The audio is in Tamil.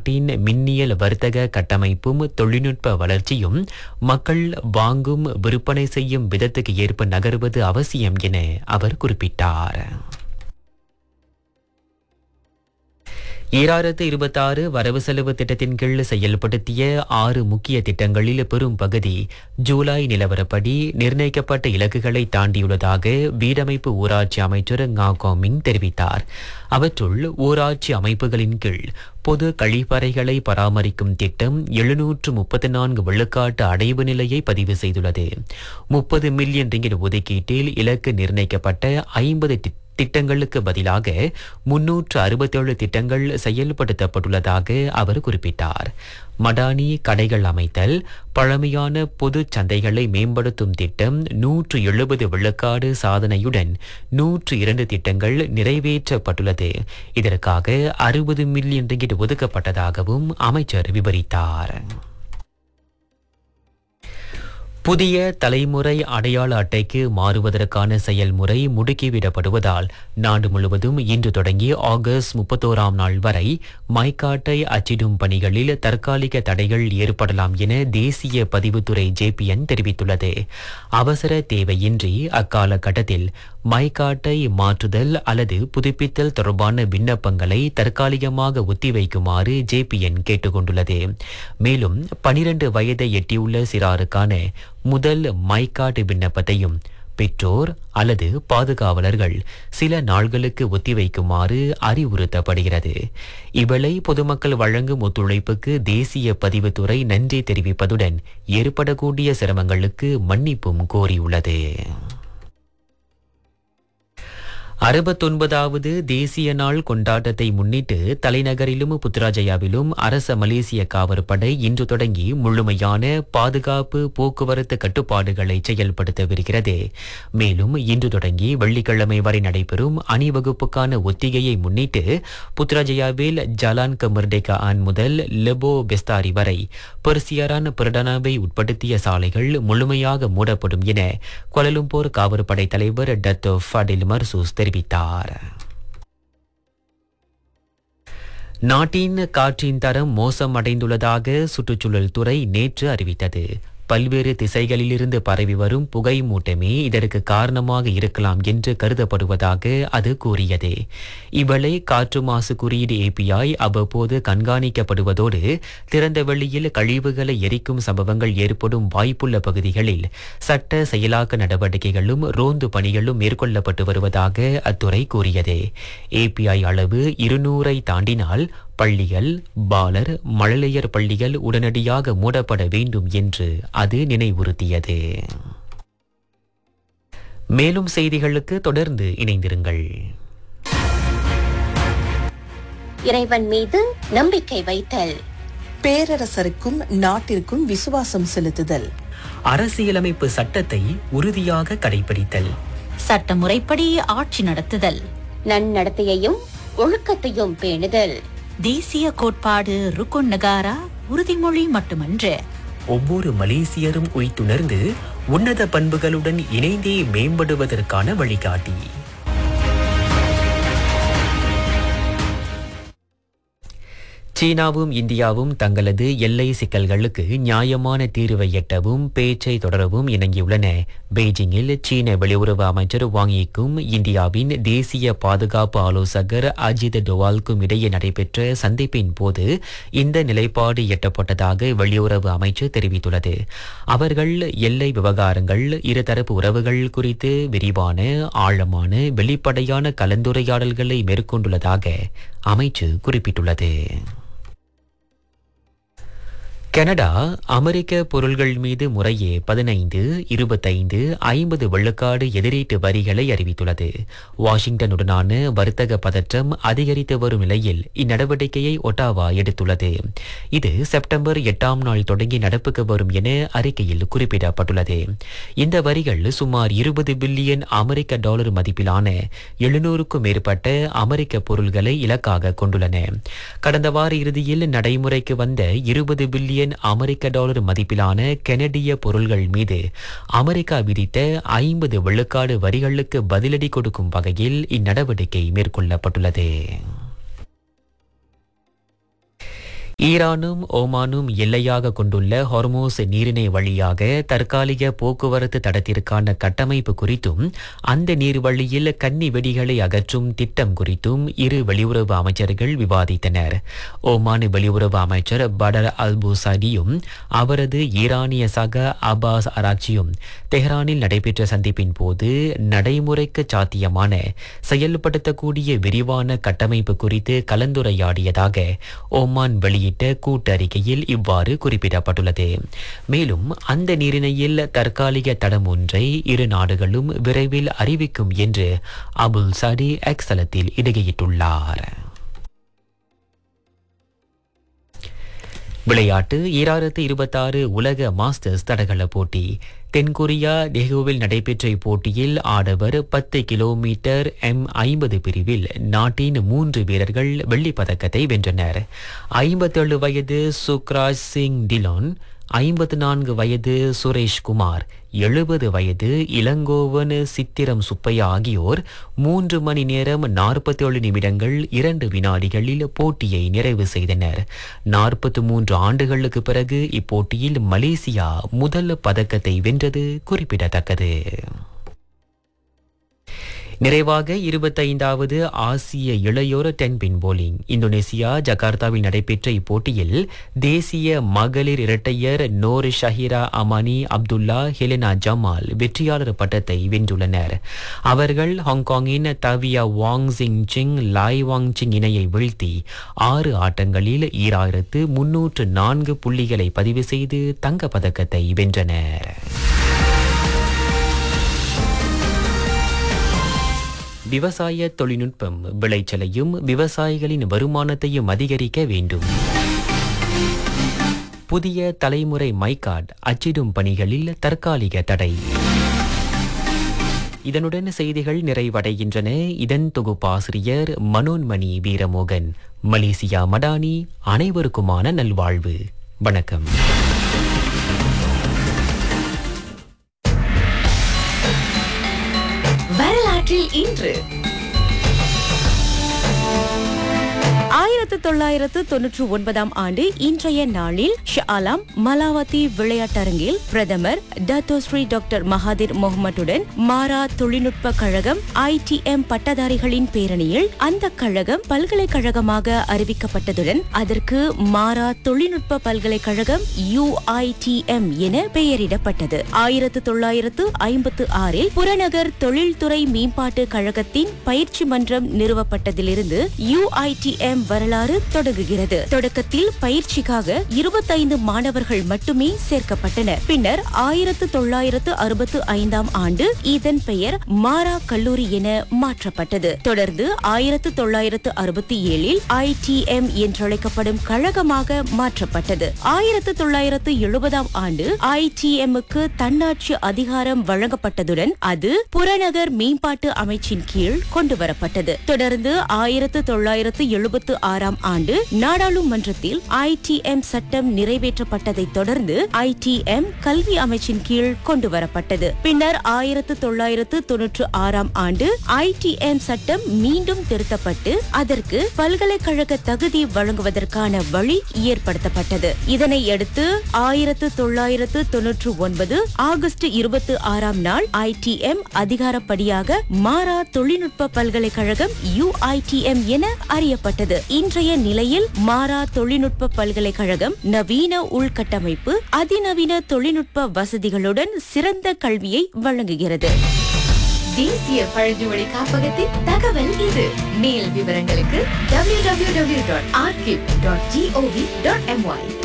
நாட்டின் மின்னியல் வர்த்தக கட்டமைப்பும் தொழில்நுட்ப வளர்ச்சியும் மக்கள் வாங்கும் விற்பனை செய்யும் விதத்துக்கு ஏற்ப நகருவது அவசியம் என அவர் குறிப்பிட்டார் ஈராயிரத்து இருபத்தாறு வரவு செலவு திட்டத்தின் கீழ் செயல்படுத்திய ஆறு முக்கிய திட்டங்களில் பெரும் பகுதி ஜூலை நிலவரப்படி நிர்ணயிக்கப்பட்ட இலக்குகளை தாண்டியுள்ளதாக வீடமைப்பு ஊராட்சி அமைச்சர் ngா கோமிங் தெரிவித்தார் அவற்றுள் ஊராட்சி அமைப்புகளின் கீழ் பொது கழிப்பறைகளை பராமரிக்கும் திட்டம் எழுநூற்று முப்பத்தி நான்கு விழுக்காட்டு அடைவு நிலையை பதிவு செய்துள்ளது முப்பது மில்லியன் ரிங்கிட் ஒதுக்கீட்டில் இலக்கு நிர்ணயிக்கப்பட்ட ஐம்பது திட்டங்களுக்கு பதிலாக முன்னூற்று அறுபத்தேழு திட்டங்கள் செயல்படுத்தப்பட்டுள்ளதாக அவர் குறிப்பிட்டார் மடானி கடைகள் அமைத்தல் பழமையான பொது சந்தைகளை மேம்படுத்தும் திட்டம் நூற்று எழுபது விழுக்காடு சாதனையுடன் நூற்று இரண்டு திட்டங்கள் நிறைவேற்றப்பட்டுள்ளது இதற்காக அறுபது மில்லியன் ரிங்கிட் ஒதுக்கப்பட்டதாகவும் அமைச்சர் விவரித்தார் புதிய தலைமுறை அடையாள அட்டைக்கு மாறுவதற்கான செயல்முறை முடுக்கிவிடப்படுவதால் நாடு முழுவதும் இன்று தொடங்கி ஆகஸ்ட் முப்பத்தோராம் நாள் வரை மைக்காட்டை அச்சிடும் பணிகளில் தற்காலிக தடைகள் ஏற்படலாம் என தேசிய பதிவுத்துறை ஜேபிஎன் தெரிவித்துள்ளது அவசர தேவையின்றி அக்கால கட்டத்தில் மைக்காட்டை மாற்றுதல் அல்லது புதுப்பித்தல் தொடர்பான விண்ணப்பங்களை தற்காலிகமாக ஒத்திவைக்குமாறு ஜேபிஎன் கேட்டுக்கொண்டுள்ளது மேலும் பனிரண்டு வயதை எட்டியுள்ள சிறாருக்கான முதல் மைக்காட்டு விண்ணப்பத்தையும் பெற்றோர் அல்லது பாதுகாவலர்கள் சில நாள்களுக்கு ஒத்திவைக்குமாறு அறிவுறுத்தப்படுகிறது இவளை பொதுமக்கள் வழங்கும் ஒத்துழைப்புக்கு தேசிய பதிவுத்துறை நன்றி தெரிவிப்பதுடன் ஏற்படக்கூடிய சிரமங்களுக்கு மன்னிப்பும் கோரியுள்ளது அறுபத்தொன்பதாவது தேசிய நாள் கொண்டாட்டத்தை முன்னிட்டு தலைநகரிலும் புத்ராஜயாவிலும் அரச மலேசிய காவற்படை இன்று தொடங்கி முழுமையான பாதுகாப்பு போக்குவரத்து கட்டுப்பாடுகளை செயல்படுத்தவிருக்கிறது மேலும் இன்று தொடங்கி வெள்ளிக்கிழமை வரை நடைபெறும் அணிவகுப்புக்கான ஒத்திகையை முன்னிட்டு புத்ராஜயாவில் ஜலான் கமர்டேகா ஆன் முதல் லெபோ பெஸ்தாரி வரை பெர்சியரான் பிரடனாவை உட்படுத்திய சாலைகள் முழுமையாக மூடப்படும் என கொலலும்போர் காவற்படை தலைவர் டத்தோ ஃபடில் மர்சூஸ் தெரிவித்தார் நாட்டின் காற்றின் தரம் மோசமடைந்துள்ளதாக சுற்றுச்சூழல் துறை நேற்று அறிவித்தது பல்வேறு திசைகளிலிருந்து பரவி வரும் புகை மூட்டமே இதற்கு காரணமாக இருக்கலாம் என்று கருதப்படுவதாக அது கூறியது இவளை காற்று மாசு குறியீடு ஏபிஐ அவ்வப்போது கண்காணிக்கப்படுவதோடு திறந்த வெளியில் கழிவுகளை எரிக்கும் சம்பவங்கள் ஏற்படும் வாய்ப்புள்ள பகுதிகளில் சட்ட செயலாக்க நடவடிக்கைகளும் ரோந்து பணிகளும் மேற்கொள்ளப்பட்டு வருவதாக அத்துறை கூறியது ஏபிஐ அளவு இருநூறை தாண்டினால் பள்ளிகள் பாலர் மழலையர் பள்ளிகள் உடனடியாக மூடப்பட வேண்டும் என்று அது நினைவுறுத்தியது மேலும் செய்திகளுக்கு தொடர்ந்து இணைந்திருங்கள் இறைவன் மீது நம்பிக்கை வைத்தல் பேரரசருக்கும் நாட்டிற்கும் விசுவாசம் செலுத்துதல் அரசியலமைப்பு சட்டத்தை உறுதியாக கடைபிடித்தல் சட்டமுறைப்படி ஆட்சி நடத்துதல் நன்னடத்தையையும் ஒழுக்கத்தையும் பேணுதல் தேசிய கோட்பாடு ருக்குன் நகாரா உறுதிமொழி மட்டுமன்று ஒவ்வொரு மலேசியரும் உய்த்துணர்ந்து உன்னத பண்புகளுடன் இணைந்தே மேம்படுவதற்கான வழிகாட்டி சீனாவும் இந்தியாவும் தங்களது எல்லை சிக்கல்களுக்கு நியாயமான தீர்வை எட்டவும் பேச்சை தொடரவும் இணங்கியுள்ளன பெய்ஜிங்கில் சீன வெளியுறவு அமைச்சர் வாங் யிக்கும் இந்தியாவின் தேசிய பாதுகாப்பு ஆலோசகர் அஜித் டோவால்க்கும் இடையே நடைபெற்ற சந்திப்பின் போது இந்த நிலைப்பாடு எட்டப்பட்டதாக வெளியுறவு அமைச்சு தெரிவித்துள்ளது அவர்கள் எல்லை விவகாரங்கள் இருதரப்பு உறவுகள் குறித்து விரிவான ஆழமான வெளிப்படையான கலந்துரையாடல்களை மேற்கொண்டுள்ளதாக அமைச்சு குறிப்பிட்டுள்ளது கனடா அமெரிக்க பொருள்கள் மீது முறையே பதினைந்து இருபத்தைந்து ஐம்பது வெள்ளக்காடு எதிரீட்டு வரிகளை அறிவித்துள்ளது வாஷிங்டனுடனான வர்த்தக பதற்றம் அதிகரித்து வரும் நிலையில் இந்நடவடிக்கையை ஒட்டாவா எடுத்துள்ளது இது செப்டம்பர் எட்டாம் நாள் தொடங்கி நடப்புக்கு வரும் என அறிக்கையில் குறிப்பிடப்பட்டுள்ளது இந்த வரிகள் சுமார் இருபது பில்லியன் அமெரிக்க டாலர் மதிப்பிலான எழுநூறுக்கும் மேற்பட்ட அமெரிக்க பொருள்களை இலக்காக கொண்டுள்ளன கடந்த வார இறுதியில் நடைமுறைக்கு வந்த இருபது பில்லியன் அமெரிக்க டாலர் மதிப்பிலான கெனடிய பொருள்கள் மீது அமெரிக்கா விதித்த ஐம்பது வெள்ளுக்காடு வரிகளுக்கு பதிலடி கொடுக்கும் வகையில் இந்நடவடிக்கை மேற்கொள்ளப்பட்டுள்ளது ஈரானும் ஓமானும் எல்லையாக கொண்டுள்ள ஹொர்மோஸ் நீரிணை வழியாக தற்காலிக போக்குவரத்து தடத்திற்கான கட்டமைப்பு குறித்தும் அந்த நீர்வழியில் கன்னி வெடிகளை அகற்றும் திட்டம் குறித்தும் இரு வெளியுறவு அமைச்சர்கள் விவாதித்தனர் ஓமான் வெளியுறவு அமைச்சர் படர் அல் பூசாடியும் அவரது ஈரானிய சக அபாஸ் அராக்சியும் தெஹ்ரானில் நடைபெற்ற சந்திப்பின் போது நடைமுறைக்கு சாத்தியமான செயல்படுத்தக்கூடிய விரிவான கட்டமைப்பு குறித்து கலந்துரையாடியதாக ஓமான் வெளியிட்ட கூட்டறிக்கையில் இவ்வாறு குறிப்பிடப்பட்டுள்ளது மேலும் அந்த நீரிணையில் தற்காலிக தடம் ஒன்றை இரு நாடுகளும் விரைவில் அறிவிக்கும் என்று அபுல் சடி எக்ஸலத்தில் இடுகையிட்டுள்ளார் விளையாட்டு ஈராயிரத்து இருபத்தாறு உலக மாஸ்டர்ஸ் தடகள போட்டி தென்கொரியா டெஹுவில் நடைபெற்ற இப்போட்டியில் ஆடவர் பத்து கிலோமீட்டர் எம் ஐம்பது பிரிவில் நாட்டின் மூன்று வீரர்கள் வெள்ளிப் பதக்கத்தை வென்றனர் ஐம்பத்தேழு வயது சுக்ராஜ் சிங் டிலான் ஐம்பத்து நான்கு வயது சுரேஷ் குமார் எழுபது வயது இளங்கோவன் சித்திரம் சுப்பையா ஆகியோர் மூன்று மணி நேரம் நாற்பத்தேழு நிமிடங்கள் இரண்டு வினாடிகளில் போட்டியை நிறைவு செய்தனர் நாற்பத்து மூன்று ஆண்டுகளுக்கு பிறகு இப்போட்டியில் மலேசியா முதல் பதக்கத்தை வென்றது குறிப்பிடத்தக்கது நிறைவாக இருபத்தைந்தாவது ஆசிய இளையோர் டென்பின் போலிங் இந்தோனேசியா ஜகார்த்தாவில் நடைபெற்ற இப்போட்டியில் தேசிய மகளிர் இரட்டையர் Nor Shahira Amani Abdullah Helina Jamal வெற்றியாளர் பட்டத்தை வென்றுள்ளனர் அவர்கள் ஹாங்காங்கின் தவியா வாங் சிங் சிங் லாய் வாங் சிங் இணையை வீழ்த்தி ஆறு ஆட்டங்களில் ஈராயிரத்து முன்னூற்று நான்கு புள்ளிகளை பதிவு செய்து தங்கப் பதக்கத்தை வென்றனர் விவசாய தொழில்நுட்பம் விளைச்சலையும் விவசாயிகளின் வருமானத்தையும் அதிகரிக்க வேண்டும் புதிய தலைமுறை மைகார்ட் அச்சிடும் பணிகளில் தற்காலிக தடை இதனுடன் செய்திகள் நிறைவடைகின்றன இதன் தொகுப்பாசிரியர் மனோன்மணி வீரமோகன் மலேசியா மடானி அனைவருக்குமான நல்வாழ்வு வணக்கம் வரலாற்றில் இன்று ஆயிரத்து தொள்ளாயிரத்து தொன்னூற்று ஒன்பதாம் ஆண்டு இன்றைய நாளில் ஷாலாம் மலாவதி விளையாட்டரங்கில் பிரதமர் டத்தோ ஸ்ரீ டாக்டர் மகாதிர் முகமதுடன் மாரா தொழில்நுட்ப கழகம் ஐடிஎம் பட்டதாரிகளின் பேரணியில் அந்த கழகம் பல்கலைக்கழகமாக அறிவிக்கப்பட்டதுடன் அதற்கு மாரா தொழில்நுட்ப பல்கலைக்கழகம் யுஐடிஎம் என பெயரிடப்பட்டது ஆயிரத்து தொள்ளாயிரத்து ஐம்பத்து ஆறில் புறநகர் தொழில்துறை மேம்பாட்டு கழகத்தின் பயிற்சி மன்றம் நிறுவப்பட்டதிலிருந்து யுஐடிஎம் வரலாறு தொடங்குகிறது தொடக்கத்தில் பயிற்சிக்காக இருபத்தைந்து மாணவர்கள் மட்டுமே சேர்க்கப்பட்டனர் பின்னர் ஆயிரத்து தொள்ளாயிரத்து அறுபத்து ஐந்தாம் ஆண்டு இதன் பெயர் மாரா கல்லூரி என மாற்றப்பட்டது தொடர்ந்து ஆயிரத்து தொள்ளாயிரத்து அறுபத்தி ஏழில் ஐடிஎம் என்றழைக்கப்படும் கழகமாக மாற்றப்பட்டது ஆயிரத்து தொள்ளாயிரத்து எழுபதாம் ஆண்டு ஐடிஎம்முக்கு தன்னாட்சி அதிகாரம் வழங்கப்பட்டதுடன் அது புறநகர் மேம்பாட்டு அமைச்சின் கீழ் கொண்டுவரப்பட்டது தொடர்ந்து ஆயிரத்து தொள்ளாயிரத்து எழுபத்து ஆறாம் ஆண்டு நாடாளுமன்றத்தில் ஐடிஎம் சட்டம் நிறைவேற்றப்பட்டதை தொடர்ந்து ஐடிஎம் கல்வி அமைச்சின் கீழ் கொண்டுவரப்பட்டது பின்னர் ஆயிரத்து தொள்ளாயிரத்து தொன்னூற்று ஆறாம் ஆண்டு ஐடிஎம் சட்டம் மீண்டும் திருத்தப்பட்டு அதற்கு பல்கலைக்கழக தகுதி வழங்குவதற்கான வழி ஏற்படுத்தப்பட்டது இதனை அடுத்து ஆயிரத்து தொள்ளாயிரத்து தொன்னூற்று ஒன்பது ஆகஸ்ட் இருபத்தி ஆறாம் நாள் ஐடிஎம் அதிகாரப்படியாக மாரா தொழில்நுட்ப பல்கலைக்கழகம் யுஐடிஎம் என அறியப்பட்டது இன்றைய நிலையில் மாரா தொழில்நுட்ப பல்கலைக்கழகம் நவீன உள்கட்டமைப்பு அதிநவீன தொழில்நுட்ப வசதிகளுடன் சிறந்த கல்வியை வழங்குகிறது தேசிய பழங்குடி காப்பகத்தின் தகவல் இது மேல் விவரங்களுக்கு www.archive.gov.my